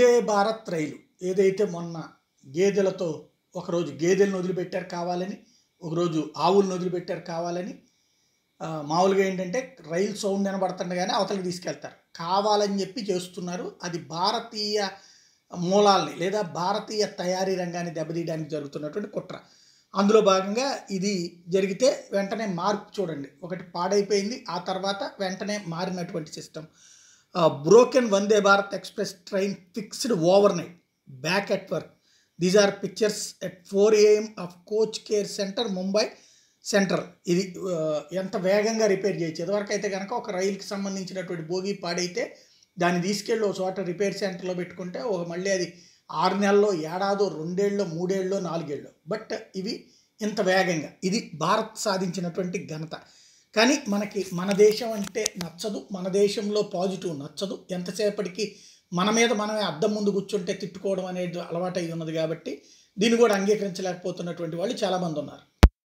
వందే భారత్ రైలు ఏదైతే మొన్న గేదెలతో ఒకరోజు గేదెలను వదిలిపెట్టారు కావాలని ఒకరోజు ఆవులను వదిలిపెట్టారు కావాలని ఆ, మామూలుగా ఏంటంటే రైలు సౌండ్ వినబడుతుండగానే అవతలకి తీసుకెళ్తారు కావాలని చెప్పి చేస్తున్నారు అది భారతీయ మూలాల్ని లేదా భారతీయ తయారీ రంగాన్ని దెబ్బతీయడానికి జరుగుతున్నటువంటి కుట్ర అందులో భాగంగా ఇది జరిగితే వెంటనే మార్పు చూడండి ఒకటి పాడైపోయింది ఆ తర్వాత వెంటనే మారినటువంటి system broken Vande Bharat express train fixed overnight back at work these are pictures at four AM of coach care centre Mumbai Central ఇది ఆ, ఎంత వేగంగా రిపేర్ చేయొచ్చు ఇదివరకు అయితే కనుక ఒక రైలుకి సంబంధించినటువంటి బోగి పాడైతే దాన్ని తీసుకెళ్ళి ఒక చోట రిపేర్ సెంటర్లో పెట్టుకుంటే ఒక మళ్ళీ అది ఆరు నెలల్లో ఏడాదో రెండేళ్ళలో మూడేళ్ళలో నాలుగేళ్ళు బట్ ఇవి ఇంత వేగంగా ఇది భారత్ సాధించినటువంటి ఘనత కానీ మనకి మన దేశం అంటే నచ్చదు మన దేశంలో పాజిటివ్ నచ్చదు ఎంతసేపటికి మన మీద మనమే అద్దం ముందు కూర్చుంటే తిట్టుకోవడం అనేది అలవాటై ఉన్నది కాబట్టి దీన్ని కూడా అంగీకరించలేకపోతున్నటువంటి వాళ్ళు చాలామంది ఉన్నారు